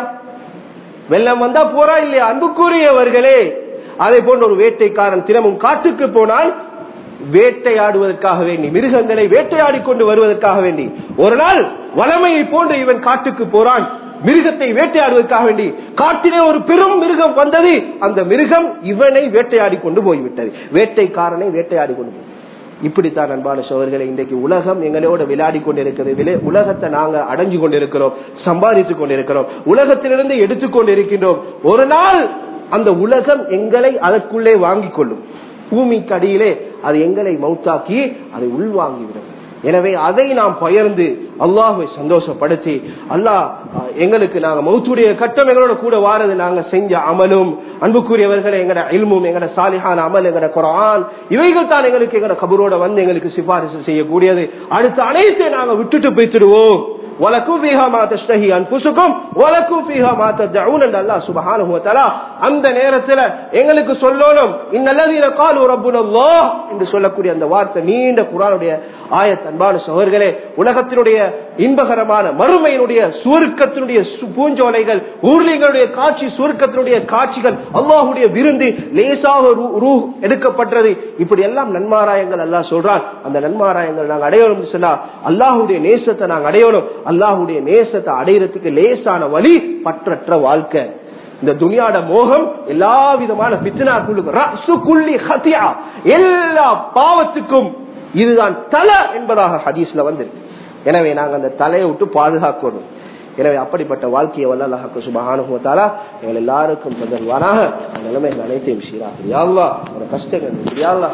வெள்ளம் வந்தா போறா இல்லையா அன்புக்குரியவர்களே அதே போன்ற ஒரு வேட்டைக்காரன் தினமும் காட்டுக்கு போனால் வேட்டையாடுவதற்காக வேண்டி மிருகங்களை வேட்டையாடி கொண்டு வருவதற்காக வேண்டி ஒரு நாள் வளமையை போன்று இவன் காட்டுக்கு போறான் மிருகத்தை வேட்டையாடுவதற்காக வேண்டி காட்டிலே ஒரு பெரும் மிருகம் வந்தது அந்த மிருகம் இவனை வேட்டையாடி கொண்டு போய்விட்டது வேட்டைக்காரனை வேட்டையாடி கொண்டு போய் இப்படித்தான் அன்பான சோழர்களை இன்றைக்கு உலகம் எங்களோட விளையாடி கொண்டிருக்கிறது விலை- உலகத்தை நாங்க அடைஞ்சு கொண்டிருக்கிறோம் சம்பாதித்துக் கொண்டிருக்கிறோம் உலகத்திலிருந்து எடுத்துக்கொண்டு இருக்கின்றோம் ஒரு நாள் அந்த உலகம் எங்களை அதற்குள்ளே வாங்கிக் கொள்ளும் பூமிக்கு அடியிலே அது எங்களை மௌத்தாக்கி அதை உள்வாங்கிவிடும் எனவே அதை நாம் பயர்ந்து அல்லாஹுவை சந்தோஷப்படுத்தி அல்லாஹ் அஹ், எங்களுக்கு நாங்க மௌத்துடைய கட்டம் எங்களோட கூட வாரது நாங்க செஞ்ச அமலும் அன்புக்குரியவர்களை எங்கட இல்மும் எங்கட சாலிஹான அமல் எங்கட குரான் இவைகள் தான் எங்களுக்கு எங்கட கபரோட வந்து எங்களுக்கு சிபாரிசு செய்யக்கூடியது அடுத்த அனைத்தை நாங்க விட்டுட்டு போய்த்திடுவோம் وَلَكُمْ فِيهَا مَا تَشْتَهِي أَنفُسُكُمْ وَلَكُمْ فِيهَا مَا تَدَّعُونَ என்று அல்லாஹ் சுப்ஹானஹு வ தஆலா அந்த நேரத்துல எங்களுக்கு சொல்லணும் இன்னல்லதீன قالوا ربنا الله என்று சொல்லக்கூடிய அந்த வார்த்தை நீண்ட குர்ஆனுடைய ஆயத் அன்பான சகோதரர்களே உலகத்தினுடைய இன்பகரமான மறுமையினுடைய சுவர்க்கத்தினுடைய சு- பூஞ்சோலைகள் ஊர்லிங்களுடைய காட்சி சுவர்க்கத்தினுடைய காட்சிகள் அல்லாஹ்வுடைய விருந்து லேசாக ரூ- ரூஹ் எடுக்கப்பட்டது இப்படி எல்லாம் நன்மாராயங்கள் அல்லாஹ் சொல்றான் அந்த நன்மாராயங்கள் நாங்க அடையணும் சொன்னா அல்லாஹ்வுடைய நேசத்தை நாங்க அடையணும் அல்லாஹ்வுடைய நேசத்தை அடையறதுக்கு லேசான வழி பற்றற்ற வாழ்க்கை இந்த துனியாட மோகம் எல்லா விதமான பித்னாக்குள்ளி ஹத்தியா எல்லா பாவத்துக்கும் இதுதான் தலை என்பதாக ஹதீஸ்ல வந்திருக்கு எனவே நாங்க அந்த தலையை விட்டு பாதுகாக்கணும் எனவே அப்படிப்பட்ட வாழ்க்கையை வல்ல அல்லாஹ்க்கு சுபஹானஹு வ தஆலா எங்கள் எல்லாருக்கும் தந்தல்வானாக நிலைமைகள் அனைத்தையும் சீராக யா அல்லாஹ் ஒரு கஷ்டங்கள் யா அல்லாஹ்